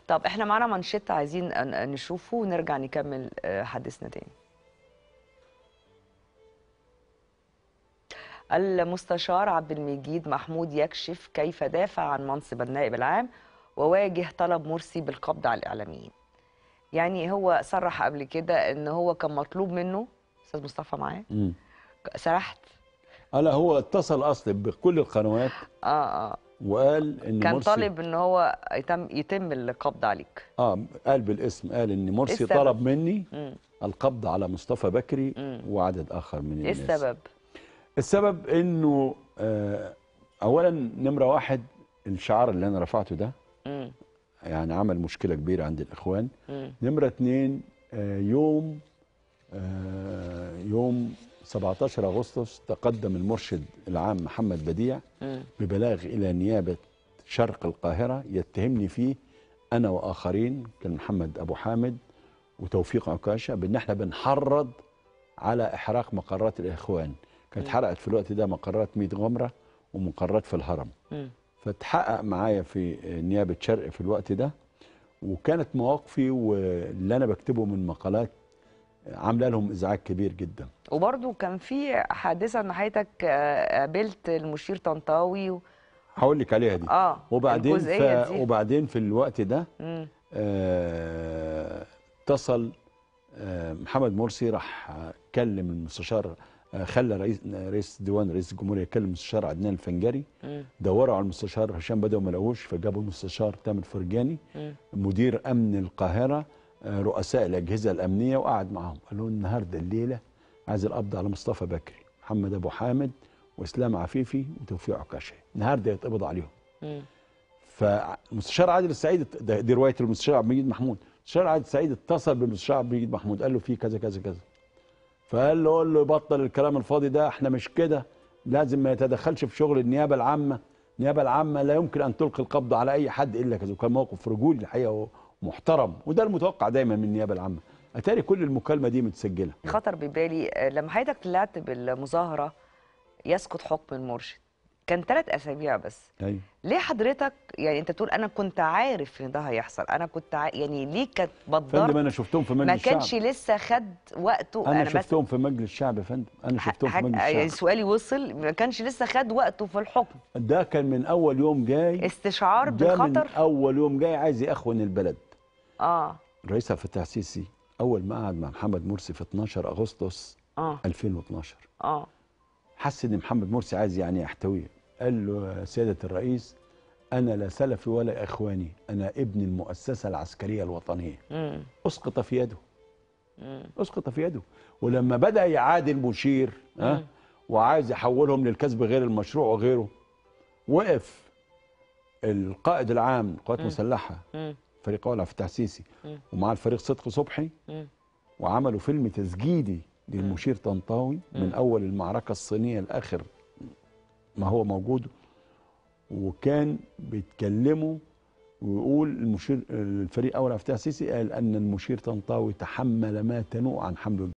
طب احنا معانا مانشيت عايزين ن- نشوفه ونرجع نكمل آه، حديثنا تاني المستشار عبد المجيد محمود يكشف كيف دافع عن منصب النائب العام وواجه طلب مرسي بالقبض على الإعلاميين يعني هو صرح قبل كده ان هو كان مطلوب منه استاذ مصطفى معايا مم. سرحت اه لا هو اتصل اصلا بكل القنوات اه اه وقال ان كان مرسي طالب ان هو يتم يتم القبض عليك اه قال بالاسم قال ان مرسي السبب؟ طلب مني مم. القبض على مصطفى بكري مم. وعدد اخر من ايه الناس السبب السبب انه آه اولا نمره واحد الشعار اللي انا رفعته ده مم. يعني عمل مشكله كبيره عند الاخوان مم. نمره اتنين آه يوم آه يوم 17 اغسطس تقدم المرشد العام محمد بديع مم. ببلاغ الى نيابه شرق القاهره يتهمني فيه انا واخرين كان محمد ابو حامد وتوفيق عكاشه بان احنا بنحرض على احراق مقرات الاخوان كانت حرقت في الوقت ده مقرات ميت غمره ومقرات في الهرم مم. فتحقق معايا في نيابه شرق في الوقت ده وكانت مواقفي واللي انا بكتبه من مقالات عامله لهم ازعاج كبير جدا وبرضو كان في حادثه ان حضرتك آه، قابلت المشير طنطاوي و... هقول لك عليها دي اه وبعدين الجزئية ف... دي. وبعدين في الوقت ده مم. آه، اتصل آه، محمد مرسي راح آه، كلم المستشار آه، خلى رئيس رئيس ديوان رئيس الجمهوريه يكلم المستشار عدنان الفنجري مم. دوروا على المستشار هشام بدوي ما لقوش فجابوا المستشار تامر فرجاني مم. مدير امن القاهره آه، رؤساء الاجهزه الامنيه وقعد معاهم قال لهم النهارده الليله عايز القبض على مصطفى بكري محمد ابو حامد واسلام عفيفي وتوفيق عكاشه النهارده يتقبض عليهم مم. فالمستشار عادل السعيد ده- دي روايه المستشار عبد المجيد محمود المستشار عادل السعيد اتصل بالمستشار عبد المجيد محمود قال له في كذا كذا كذا فقال له قول له يبطل الكلام الفاضي ده احنا مش كده لازم ما يتدخلش في شغل النيابه العامه النيابه العامه لا يمكن ان تلقي القبض على اي حد الا كذا وكان موقف رجولي الحقيقه ومحترم وده المتوقع دايما من النيابه العامه اتاري كل المكالمه دي متسجله خطر ببالي آه، لما حضرتك طلعت بالمظاهره يسقط حكم المرشد كان ثلاث اسابيع بس ايوه ليه حضرتك يعني انت تقول انا كنت عارف ان ده هيحصل انا كنت ع... يعني ليه كانت فندم بتضر انا شفتهم في مجلس ما الشعب كانش لسه خد وقته انا, بس شفتهم في مجلس الشعب يا فندم انا شفتهم في حاج- مجلس يعني الشعب سؤالي وصل ما كانش لسه خد وقته في الحكم ده كان من اول يوم جاي استشعار ده من بالخطر اول يوم جاي عايز يخون البلد اه الرئيس عبد الفتاح السيسي اول ما قعد مع محمد مرسي في 12 اغسطس اه 2012 اه حس ان محمد مرسي عايز يعني يحتويه قال له يا سياده الرئيس انا لا سلفي ولا اخواني انا ابن المؤسسه العسكريه الوطنيه امم اسقط في يده امم اسقط في يده ولما بدا يعادل مشير ها وعايز يحولهم للكسب غير المشروع وغيره وقف القائد العام للقوات المسلحه امم فريق اول عبد الفتاح السيسي مم. ومع الفريق صدقي صبحي امم وعملوا فيلم تسجيلي للمشير طنطاوي من اول المعركه الصينيه لاخر ما هو موجود وكان بيتكلموا ويقول المشير الفريق اول عبد الفتاح السيسي قال ان المشير طنطاوي تحمل ما تنوء عن حمله